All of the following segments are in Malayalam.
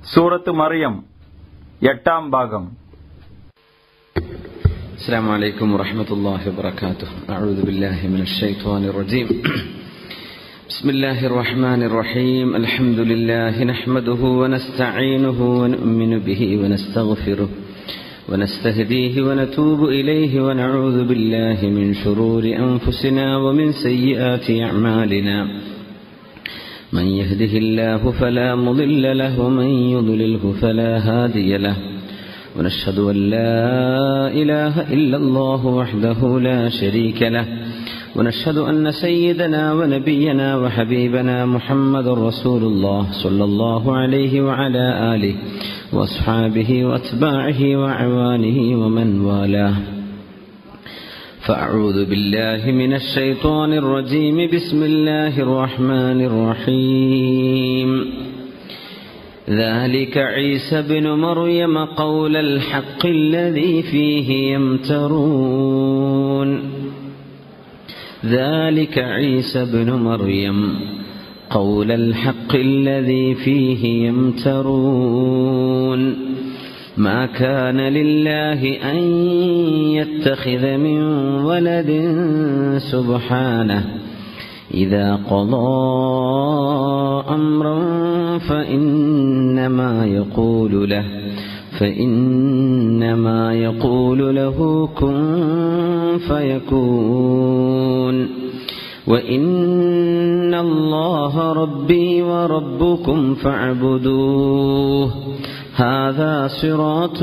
സൂറത്ത് മറിയം എട്ടാം ഭാഗം السلام عليكم ورحمة الله وبركاته أعوذ بالله من الشيطان الرجيم بسم الله الرحمن الرحيم الحمد لله نحمده ونستعينه ونؤمن به ونستغفره ونستهديه ونتوب إليه ونعوذ بالله من شرور أنفسنا ومن سيئات أعمالنا من يهده الله فلا مضل له ومن يضلله فلا هادي له ونشهد أن لا إله إلا الله وحده لا شريك له ونشهد أن سيدنا ونبينا وحبيبنا محمد رسول الله صلى الله عليه وعلى آله وأصحابه وأتباعه وعوانه ومن والاه فأعوذ بالله من الشيطان الرجيم بسم الله الرحمن الرحيم ذلك عيسى بن مريم قول الحق الذي فيه يمترون ذلك عيسى بن مريم قول الحق الذي فيه يمترون ما كان لله أن يتخذ من ولد سبحانه إذا قضى أمرا فإنما يقول له فإنما يقول له كن فيكون وإن الله ربي وربكم فاعبدوه هذا صراط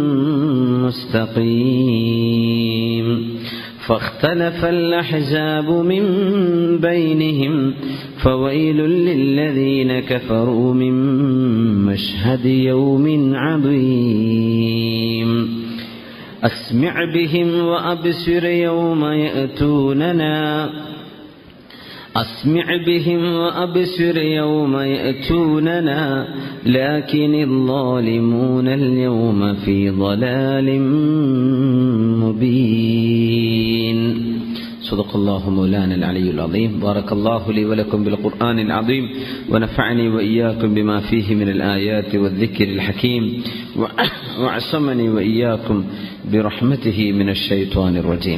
مستقيم فاختلف الأحزاب من بينهم فويل للذين كفروا من مشهد يوم عظيم أسمع بهم وأبصر يوم يأتوننا أسمع بهم وأبصر يوم يأتوننا لكن الظالمون اليوم في ضلال مبين صدق الله مولانا العلي العظيم بارك الله لي ولكم بالقرآن العظيم ونفعني وإياكم بما فيه من الآيات والذكر الحكيم وعصمني وإياكم برحمته من الشيطان الرجيم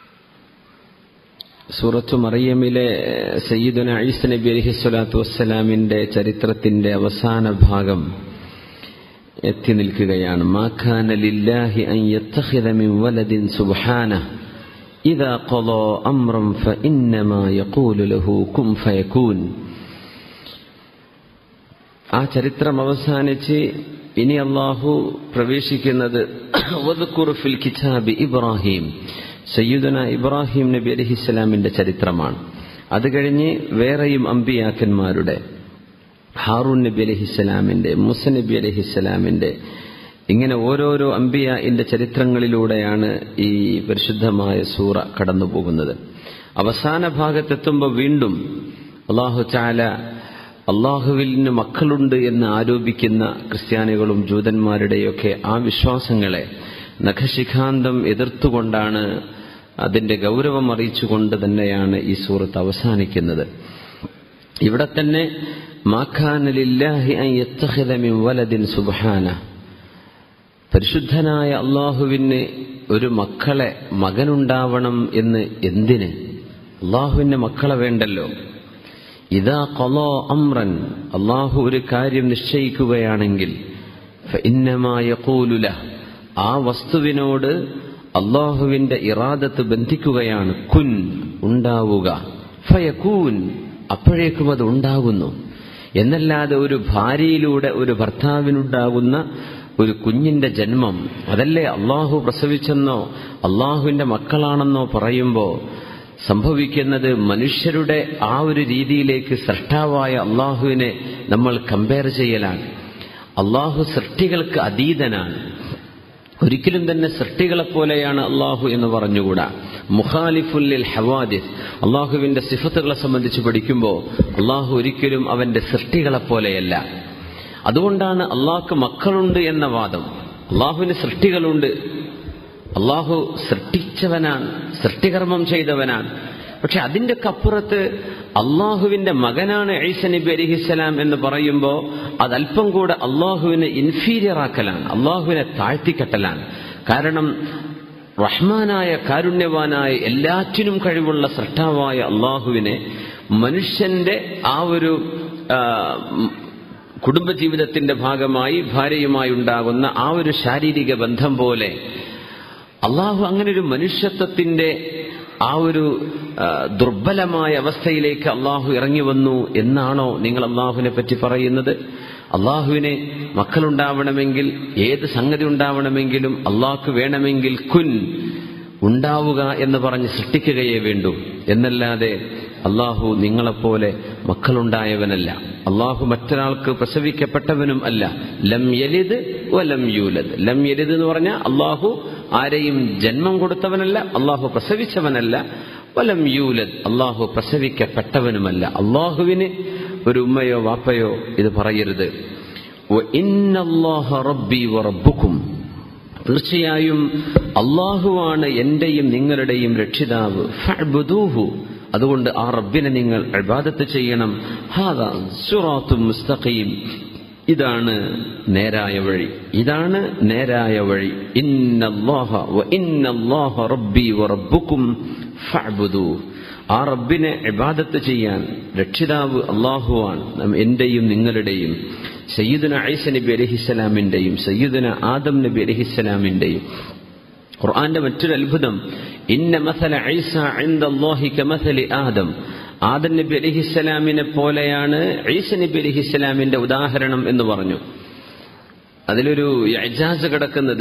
സൂറത്തു മറിയമിലെ സയ്യിദുന ഈസ നബി അലഹി സ്വലാത്തു വസ്സലാമിന്റെ ചരിത്രത്തിന്റെ അവസാന ഭാഗം എത്തി നിൽക്കുകയാണ് മാഖാന ലില്ലാഹി അൻ യത്തഖിദ മിൻ വലദിൻ സുബ്ഹാന ഇദാ ഖളാ അംറൻ ഫഇന്നമാ യഖൂലു ലഹു കുൻ ഫയകൂൻ ആ ചരിത്രം അവസാനിച്ച് ഇനി അള്ളാഹു പ്രവേശിക്കുന്നത് വദ്കുർ ഫിൽ കിതാബി ഇബ്രാഹിം സയ്യിദുന ഇബ്രാഹിം നബി അലഹിസ്സലാമിന്റെ ചരിത്രമാണ് അത് കഴിഞ്ഞ് വേറെയും അമ്പിയാക്കന്മാരുടെ ഹാറൂൻ നബി അലഹിസ്സലാമിന്റെ മുസ നബി അലഹിസ്സലാമിന്റെ ഇങ്ങനെ ഓരോരോ അമ്പിയാന്റെ ചരിത്രങ്ങളിലൂടെയാണ് ഈ പരിശുദ്ധമായ സൂറ കടന്നു പോകുന്നത് അവസാന ഭാഗത്തെത്തുമ്പോൾ വീണ്ടും അള്ളാഹു ചാല അള്ളാഹുവിന് മക്കളുണ്ട് എന്ന് ആരോപിക്കുന്ന ക്രിസ്ത്യാനികളും ജൂതന്മാരുടെയൊക്കെ ആ വിശ്വാസങ്ങളെ നഖശിഖാന്തം എതിർത്തുകൊണ്ടാണ് അതിന്റെ ഗൗരവം അറിയിച്ചുകൊണ്ട് തന്നെയാണ് ഈ സൂറത്ത് അവസാനിക്കുന്നത് ഇവിടെ തന്നെ വലദിൻ സുബാന പരിശുദ്ധനായ അള്ളാഹുവിന് ഒരു മക്കളെ മകനുണ്ടാവണം എന്ന് എന്തിന് അള്ളാഹുവിന്റെ മക്കളെ വേണ്ടല്ലോ ഇതാ കൊലോ അമ്രൻ അള്ളാഹു ഒരു കാര്യം നിശ്ചയിക്കുകയാണെങ്കിൽ ഇന്നമായ കൂലുല ആ വസ്തുവിനോട് അള്ളാഹുവിന്റെ ഇറാദത്ത് ബന്ധിക്കുകയാണ് കുൻ ഉണ്ടാവുക ഫയക്കൂൻ അപ്പോഴേക്കും അത് ഉണ്ടാകുന്നു എന്നല്ലാതെ ഒരു ഭാര്യയിലൂടെ ഒരു ഭർത്താവിനുണ്ടാകുന്ന ഒരു കുഞ്ഞിന്റെ ജന്മം അതല്ലേ അള്ളാഹു പ്രസവിച്ചെന്നോ അള്ളാഹുവിന്റെ മക്കളാണെന്നോ പറയുമ്പോൾ സംഭവിക്കുന്നത് മനുഷ്യരുടെ ആ ഒരു രീതിയിലേക്ക് സൃഷ്ടാവായ അള്ളാഹുവിനെ നമ്മൾ കമ്പയർ ചെയ്യലാണ് അള്ളാഹു സൃഷ്ടികൾക്ക് അതീതനാണ് ഒരിക്കലും തന്നെ സൃഷ്ടികളെ പോലെയാണ് അള്ളാഹു എന്ന് പറഞ്ഞുകൂടാ മുഖാലിഫുല്ലിൽ ഹവാദിസ് അള്ളാഹുവിന്റെ സിഫത്തുകളെ സംബന്ധിച്ച് പഠിക്കുമ്പോൾ അള്ളാഹു ഒരിക്കലും അവന്റെ സൃഷ്ടികളെ പോലെയല്ല അതുകൊണ്ടാണ് അള്ളാഹ്ക്ക് മക്കളുണ്ട് എന്ന വാദം അള്ളാഹുവിന് സൃഷ്ടികളുണ്ട് അള്ളാഹു സൃഷ്ടിച്ചവനാണ് സൃഷ്ടികർമ്മം ചെയ്തവനാണ് പക്ഷെ അതിന്റെ അപ്പുറത്ത് അള്ളാഹുവിന്റെ മകനാണ് ഈസ നബി അലിഹിസ്സലാം എന്ന് പറയുമ്പോൾ അത് അല്പം കൂടെ അള്ളാഹുവിനെ ഇൻഫീരിയർ ആക്കലാണ് അള്ളാഹുവിനെ താഴ്ത്തിക്കെട്ടലാണ് കാരണം റഹ്മാനായ കാരുണ്യവാനായ എല്ലാറ്റിനും കഴിവുള്ള സൃഷ്ടാവായ അള്ളാഹുവിനെ മനുഷ്യന്റെ ആ ഒരു ആ, ഉം, കുടുംബജീവിതത്തിന്റെ ഭാഗമായി ഭാര്യയുമായി ഉണ്ടാകുന്ന ആ ഒരു ശാരീരിക ബന്ധം പോലെ അള്ളാഹു അങ്ങനെ ഒരു മനുഷ്യത്വത്തിന്റെ ആ ഒരു ആ, ദുർബലമായ അവസ്ഥയിലേക്ക് അള്ളാഹു ഇറങ്ങി വന്നു എന്നാണോ നിങ്ങൾ അള്ളാഹുവിനെ പറ്റി പറയുന്നത് അള്ളാഹുവിനെ മക്കളുണ്ടാവണമെങ്കിൽ ഏത് സംഗതി ഉണ്ടാവണമെങ്കിലും അള്ളാഹ്ക്ക് വേണമെങ്കിൽ കുൻ ഉണ്ടാവുക എന്ന് പറഞ്ഞ് സൃഷ്ടിക്കുകയേ വേണ്ടൂ എന്നല്ലാതെ അള്ളാഹു നിങ്ങളെപ്പോലെ മക്കളുണ്ടായവനല്ല അള്ളാഹു മറ്റൊരാൾക്ക് പ്രസവിക്കപ്പെട്ടവനും അല്ല ലം യലിദ് വലം യൂലദ് ലം യലിദ് എന്ന് പറഞ്ഞാൽ അള്ളാഹു ആരെയും ജന്മം കൊടുത്തവനല്ല അള്ളാഹു പ്രസവിച്ചവനല്ല വലം യൂലദ് അള്ളാഹു പ്രസവിക്കപ്പെട്ടവനുമല്ല അള്ളാഹുവിന് ഒരു ഉമ്മയോ വാപ്പയോ ഇത് പറയരുത് "വ ഇന്നല്ലാഹ റബ്ബി വറബ്ബുക്കും തീർച്ചയായും അള്ളാഹുവാണ് എന്റെയും നിങ്ങളുടെയും രക്ഷിതാവ് ഫഅ്ബുദൂഹു അതുകൊണ്ട് ആ റബ്ബിനെ നിങ്ങൾ ഇബാദത്ത് ചെയ്യണം ഹാദാ സിറാത്തും മുസ്തഖീം ഇതാണ് നേരായ വഴി ഇതാണ് നേരായ വഴി ഇന്നല്ലാഹ വ ഇന്നല്ലാഹ റബ്ബി വ റബ്ബുക്കും ഫഅ്ബുദൂ ആ റബ്ബിനെ ഇബാദത്ത് ചെയ്യാൻ രക്ഷിതാവ് അള്ളാഹുവാണ് നം- എന്റെയും നിങ്ങളുടെയും സയ്യിദുന ഐസ നബി അലഹിസ്സലാമിന്റെയും സയ്യിദുന ആദം നബി അലഹിസ്സലാമിന്റെയും ഖുർആന്റെ മറ്റൊരു അത്ഭുതം ഇന്ന മസല ഐസ ഇൻദല്ലാഹി കമസലി ആദം ആദം നബി അലഹിസ്സലാമിനെ പോലെയാണ് ഈസ നബി അലഹിസ്സലാമിന്റെ ഉദാഹരണം എന്ന് പറഞ്ഞു അതിലൊരു ഇജാസ് കിടക്കുന്നത്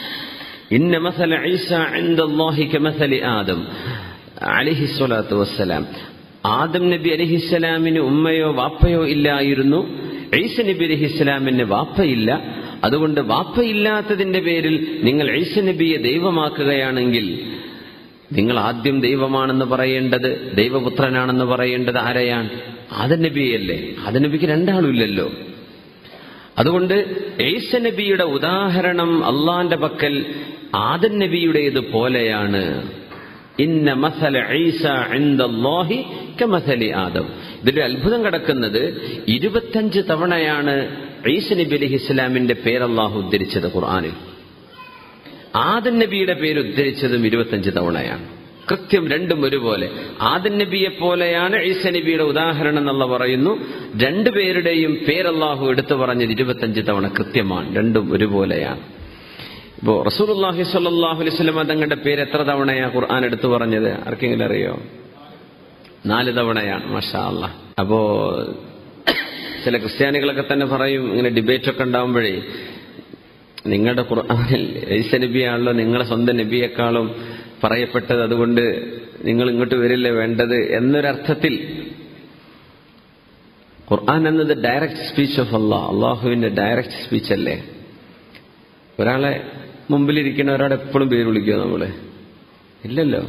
ഇന്ന മസല ഈസ ഇൻദല്ലാഹി കമസലി ആദം അലിഹിസ്വലാത്തു വസ്സലാം ആദം നബി അലിഹിസ്സലാമിന് ഉമ്മയോ വാപ്പയോ ഇല്ലായിരുന്നു ഈസ നബി അലിഹിസ്സലാമിന് വാപ്പയില്ല അതുകൊണ്ട് വാപ്പയില്ലാത്തതിന്റെ പേരിൽ നിങ്ങൾ ഈസ നബിയെ ദൈവമാക്കുകയാണെങ്കിൽ നിങ്ങൾ ആദ്യം ദൈവമാണെന്ന് പറയേണ്ടത് ദൈവപുത്രനാണെന്ന് പറയേണ്ടത് ആരെയാണ് ആദം നബിയല്ലേ ആദം നബിക്ക് രണ്ടാളുമില്ലല്ലോ അതുകൊണ്ട് ഏസ നബിയുടെ ഉദാഹരണം അള്ളാന്റെ പക്കൽ ആദൻ നബിയുടേത് പോലെയാണ് ഇന്ന മസല ഈസ ഇൻദല്ലാഹി കമസലി ആദം ഇതിന്റെ അത്ഭുതം കിടക്കുന്നത് ഇരുപത്തഞ്ച് തവണയാണ് ഈസ നബി അലൈഹി ഇസ്ലാമിന്റെ പേര് അള്ളാഹു ഉദ്ധരിച്ചത് ഖുർആനിൽ ആദൻ നബിയുടെ പേര് ഉദ്ധരിച്ചതും ഇരുപത്തഞ്ച് തവണയാണ് കൃത്യം രണ്ടും ഒരുപോലെ ആദൻ നബിയെ പോലെയാണ് ഈസ നബിയുടെ ഉദാഹരണം എന്നുള്ള പറയുന്നു രണ്ടുപേരുടെയും പേരല്ലാഹു എടുത്തു പറഞ്ഞത് ഇരുപത്തഞ്ച് തവണ കൃത്യമാണ് രണ്ടും ഒരുപോലെയാണ് ഇപ്പോ റസൂലുള്ളാഹി സ്വല്ലല്ലാഹു അലൈഹി വസല്ലം തങ്ങളുടെ പേര് എത്ര തവണയാ ഖുർആൻ എടുത്തു പറഞ്ഞത് ആർക്കെങ്കിലും അറിയോ നാല് തവണയാണ് മാഷാ അല്ലാ അപ്പോ ചില ക്രിസ്ത്യാനികളൊക്കെ തന്നെ പറയും ഇങ്ങനെ ഡിബേറ്റ് ഒക്കെ ഉണ്ടാവുമ്പോഴേ നിങ്ങളുടെ ഖുർആനിൽ ഈസ നബിയാണല്ലോ നിങ്ങളെ സ്വന്തം നബിയെക്കാളും പറയപ്പെട്ടത് അതുകൊണ്ട് നിങ്ങൾ ഇങ്ങോട്ട് വരില്ലേ വേണ്ടത് എന്നൊരർത്ഥത്തിൽ ഖുർആൻ എന്നത് ഡയറക്റ്റ് സ്പീച്ച് ഓഫ് അള്ളാഹ് അള്ളാഹുവിന്റെ ഡയറക്റ്റ് സ്പീച്ച് അല്ലേ ഒരാളെ മുമ്പിലിരിക്കുന്ന ഒരാളെ എപ്പോഴും പേര് വിളിക്കുമോ നമ്മള് ഇല്ലല്ലോ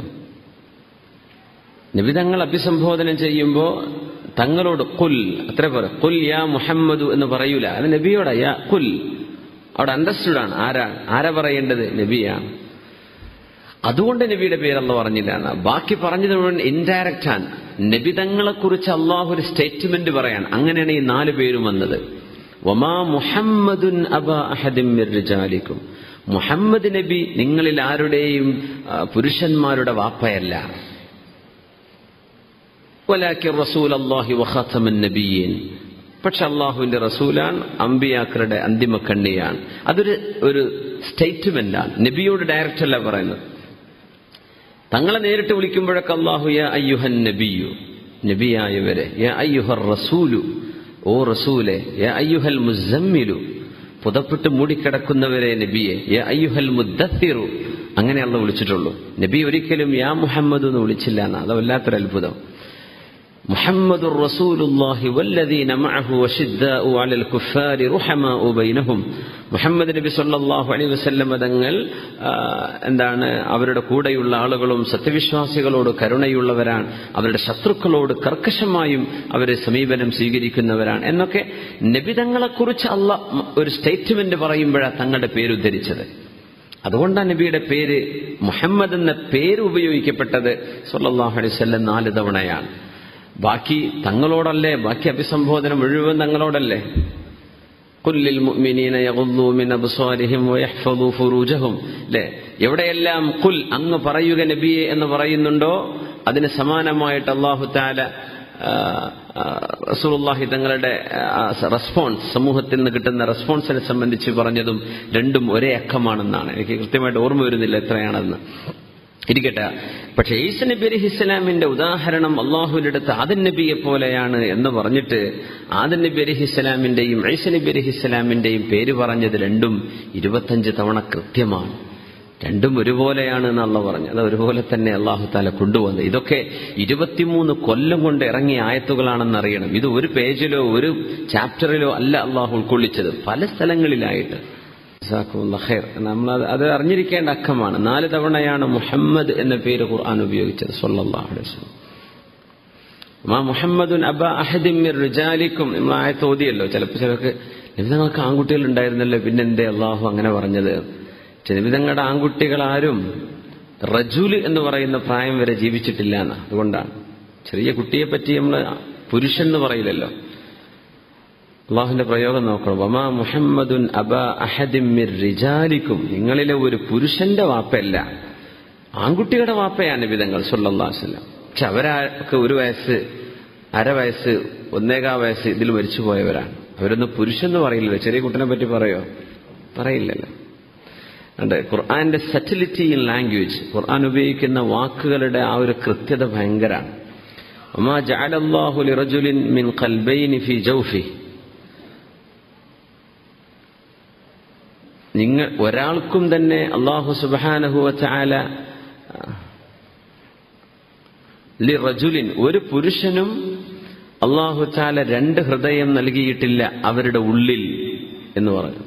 നബി തങ്ങൾ അഭിസംബോധന ചെയ്യുമ്പോ തങ്ങളോട് കുൽ അത്ര പോലെ കുൽ യാ മുഹമ്മദു എന്ന് പറയൂല അത് നബിയോടാ യാ കുൽ അവിടെ അണ്ടർസ്റ്റുഡ് ആണ് ആരാണ് ആരാ പറയേണ്ടത് നബിയാണ് അതുകൊണ്ട് നബിയുടെ പേരല്ല പറഞ്ഞില്ല എന്നാ. ബാക്കി പറഞ്ഞത് മുഴുവൻ ഇൻഡയറക്റ്റ് ആണ് നബി തങ്ങളെ കുറിച്ച് അള്ളാഹു ഒരു സ്റ്റേറ്റ്മെന്റ് പറയാൻ അങ്ങനെയാണ് ഈ നാല് പേരും വന്നത് വമാ മുഹമ്മദുൻ അബ അഹദിൻ മിർ റിജാലിക്കും മുഹമ്മദ് നബി നിങ്ങളിൽ ആരുടെയും ആ, പുരുഷന്മാരുടെ വാപ്പയല്ല വലാക്കി റസൂൽ അള്ളാഹി വഖാത്തമൻ നബിയീൻ പക്ഷെ അള്ളാഹുവിന്റെ റസൂലാൻ അമ്പിയാക്കളുടെ അന്തിമ കണ്ണിയാണ് അതൊരു ഒരു സ്റ്റേറ്റ്മെന്റ് ആണ് നബിയോട് ഡയറക്റ്റ് അല്ല പറയുന്നത് തങ്ങളെ നേരിട്ട് വിളിക്കുമ്പോഴൊക്കെ അള്ളാഹു യാ അയ്യുഹൻ നബിയു നബിയായവരെ യാ അയ്യുഹർ റസൂലു ഓ റസൂലെ യാ അയ്യുഹൽ മുസമ്മിലു പുതപ്പിട്ട് മൂടിക്കിടക്കുന്നവരെ നബിയെ യാ അയ്യുഹൽ മുദ്ദത്തിറു അങ്ങനെ അള്ള വിളിച്ചിട്ടുള്ളൂ നബി ഒരിക്കലും യാ മുഹമ്മദ് എന്ന് വിളിച്ചില്ല എന്നാ അത് വല്ലാത്തൊരു അത്ഭുതം محمد رسول الله والذين معه وشداء على الكفار رحماء بينهم മുഹമ്മദ് നബി സല്ലല്ലാഹു അലൈഹി വസല്ലം തങ്ങൾ ആ, എന്താണ് അവരുടെ കൂടെയുള്ള ആളുകളും സത്യവിശ്വാസികളോട് കരുണയുള്ളവരാണ് അവരുടെ ശത്രുക്കളോട് കർക്കശമായും അവരെ സമീപനം സ്വീകരിക്കുന്നവരാണ് എന്നൊക്കെ നബിതങ്ങളെക്കുറിച്ച് അല്ല ഒരു സ്റ്റേറ്റ്മെന്റ് പറയുമ്പോഴാണ് തങ്ങളുടെ പേരുദ്ധരിച്ചത് അതുകൊണ്ടാണ് നബിയുടെ പേര് മുഹമ്മദ് എന്ന പേര് ഉപയോഗിക്കപ്പെട്ടത് സല്ലല്ലാഹു അലൈഹി വസല്ലം നാല് തവണയാണ് ബാക്കി തങ്ങളോടല്ലേ ബാക്കി അഭിസംബോധന മുഴുവൻ തങ്ങളോടല്ലേ കുല്ലിൽ മുഅ്മിനീന യഗുദ്ദൂ മിൻ അബ്സാരിഹിം വയഹ്ഫദൂ ഫുറൂജഹും ല്ലേ എവിടെയെല്ലാം കുൽ അങ്ങ് പറയുക നബിയെ എന്ന് പറയുന്നുണ്ടോ അതിന് സമാനമായിട്ട് അല്ലാഹു തആല റസൂലുള്ളാഹി തങ്ങളുടെ ആ, റെസ്പോൺസ് സമൂഹത്തിൽ നിന്ന് കിട്ടുന്ന റെസ്പോൺസിനെ സംബന്ധിച്ച് പറഞ്ഞതും രണ്ടും ഒരേ അക്കമാണെന്നാണ് എനിക്ക് കൃത്യമായിട്ട് ഓർമ്മ വരുന്നില്ല എത്രയാണെന്ന് ഇരിക്കട്ടെ പക്ഷെ ഈസ നബി അലി ഇസ്ലാമിന്റെ ഉദാഹരണം അള്ളാഹുവിന്റെ അടുത്ത് ആദൻ നബിയെ പോലെയാണ് എന്ന് പറഞ്ഞിട്ട് ആദൻ നബി അലി ഇസ്ലാമിന്റെയും ഐസ നബി അലി ഇസ്ലാമിന്റെയും പേര് പറഞ്ഞത് രണ്ടും ഇരുപത്തഞ്ച് തവണ കൃത്യമാണ് രണ്ടും ഒരുപോലെയാണ് എന്ന് അള്ള പറഞ്ഞു അത് ഒരുപോലെ തന്നെ അള്ളാഹു താല കൊണ്ടുവന്നത് ഇതൊക്കെ ഇരുപത്തിമൂന്ന് കൊല്ലം കൊണ്ട് ഇറങ്ങിയ ആയത്തുകളാണെന്ന് അറിയണം ഇത് ഒരു പേജിലോ ഒരു ചാപ്റ്ററിലോ അല്ല അള്ളാഹു ഉൾക്കൊള്ളിച്ചത് പല സ്ഥലങ്ങളിലായിട്ട് ജസാക്കുമുല്ലാ ഖൈർ. നമ്മൾ അത് അത് അറിഞ്ഞിരിക്കേണ്ട അക്കമാണ് നാല് തവണയാണ് മുഹമ്മദ് എന്ന പേര് ഖുർആൻ ഉപയോഗിച്ചത് സല്ലല്ലാഹു അലൈഹി വസല്ലം മാ മുഹമ്മദുൻ അബ അഹദിൻ മിർ റിജാലിക്കും നമ്മൾ ആയത്ത് ഓതിയല്ലോ ചിലപ്പോൾ ചിലർക്ക് നിമിതങ്ങൾക്ക് ആൺകുട്ടികൾ ഉണ്ടായിരുന്നല്ലോ പിന്നെ എന്തേ അള്ളാഹു അങ്ങനെ പറഞ്ഞത് നിമിതങ്ങളുടെ ആൺകുട്ടികൾ ആരും റജുല് എന്ന് പറയുന്ന പ്രായം വരെ ജീവിച്ചിട്ടില്ല എന്ന് അതുകൊണ്ടാണ് ചെറിയ കുട്ടിയെ പറ്റി നമ്മൾ പുരുഷൻ എന്ന് പറയില്ലല്ലോ അള്ളാഹുവിന്റെ പ്രയോഗം നോക്കണം വമാ മുഹമ്മദുൻ അബ അഹദിൻ മിർ റിജാലിക്കും നിങ്ങളിലെ ഒരു പുരുഷന്റെ വാപ്പയല്ല ആൺകുട്ടികളുടെ വാപ്പയാണ് വിധങ്ങൾ സല്ലല്ലാഹുവല്ലം പക്ഷെ അവരൊക്കെ ഒരു വയസ്സ് അര വയസ്സ് ഒന്നേകാ വയസ്സ് ഇതിൽ മരിച്ചു പോയവരാണ് അവരൊന്നും പുരുഷെന്ന് പറയില്ലല്ലോ ചെറിയ കുട്ടിനെ പറ്റി പറയോ പറയില്ലല്ലോ ഉണ്ട് ഖുർആന്റെ സെറ്റിലിറ്റി ഇൻ ലാംഗ്വേജ് ഖുർആൻ ഉപയോഗിക്കുന്ന വാക്കുകളുടെ ആ ഒരു കൃത്യത ഭയങ്കരമാണ് وما جعل الله لرجل من قلبين في جوفه നിങ്ങൾ ഒരാൾക്കും തന്നെ അള്ളാഹു സുബാനഹുവ ചാല ലി റജുലിൻ ഒരു പുരുഷനും അള്ളാഹു ചാല രണ്ട് ഹൃദയം നൽകിയിട്ടില്ല അവരുടെ ഉള്ളിൽ എന്ന് പറഞ്ഞു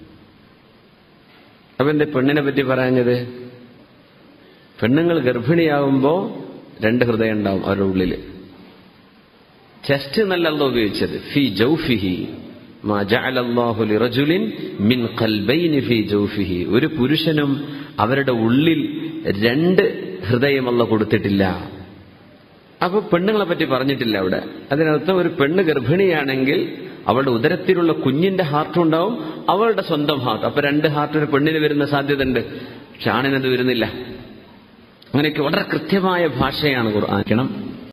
അപ്പൊ എന്റെ പെണ്ണിനെ പറ്റി പറഞ്ഞത് പെണ്ണുങ്ങൾ ഗർഭിണിയാവുമ്പോ രണ്ട് ഹൃദയം ഉണ്ടാവും അവരുടെ ഉള്ളിൽ ചെസ്റ്റ് എന്നല്ല ഉപയോഗിച്ചത് ഫി ജൗഫിഹി മാ ജഅലല്ലാഹു ലിറജുലിൻ മിൻ ഖൽബൈനി ഫി ജൗഫിഹി ഒരു പുരുഷനും അവരുടെ ഉള്ളിൽ രണ്ട് ഹൃദയം അല്ല കൊടുത്തിട്ടില്ല അപ്പൊ പെണ്ണുങ്ങളെ പറ്റി പറഞ്ഞിട്ടില്ല അവിടെ അതിനർത്ഥം ഒരു പെണ്ണ് ഗർഭിണിയാണെങ്കിൽ അവളുടെ ഉദരത്തിലുള്ള കുഞ്ഞിന്റെ ഹാർട്ട് ഉണ്ടാവും അവളുടെ സ്വന്തം ഹാർട്ട് അപ്പൊ രണ്ട് ഹാർട്ട് ഒരു പെണ്ണിന് വരുന്ന സാധ്യത ഉണ്ട് പക്ഷെ ആണിനത് വരുന്നില്ല അങ്ങനെയൊക്കെ വളരെ കൃത്യമായ ഭാഷയാണ് ഖുർആാനിക്കണം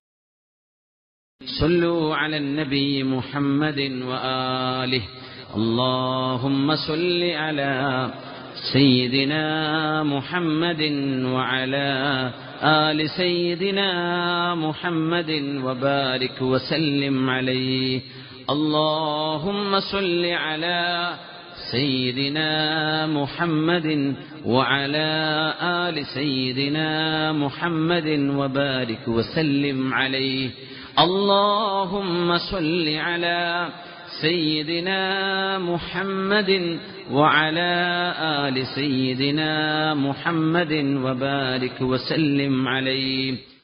صلوا على النبي محمد وآله اللهم صل على سيدنا محمد وعلى آل سيدنا محمد وبارك وسلم عليه اللهم صل على سيدنا محمد وعلى آل سيدنا محمد وبارك وسلم عليه اللهم صل على سيدنا محمد وعلى آل سيدنا محمد وبارك وسلم عليه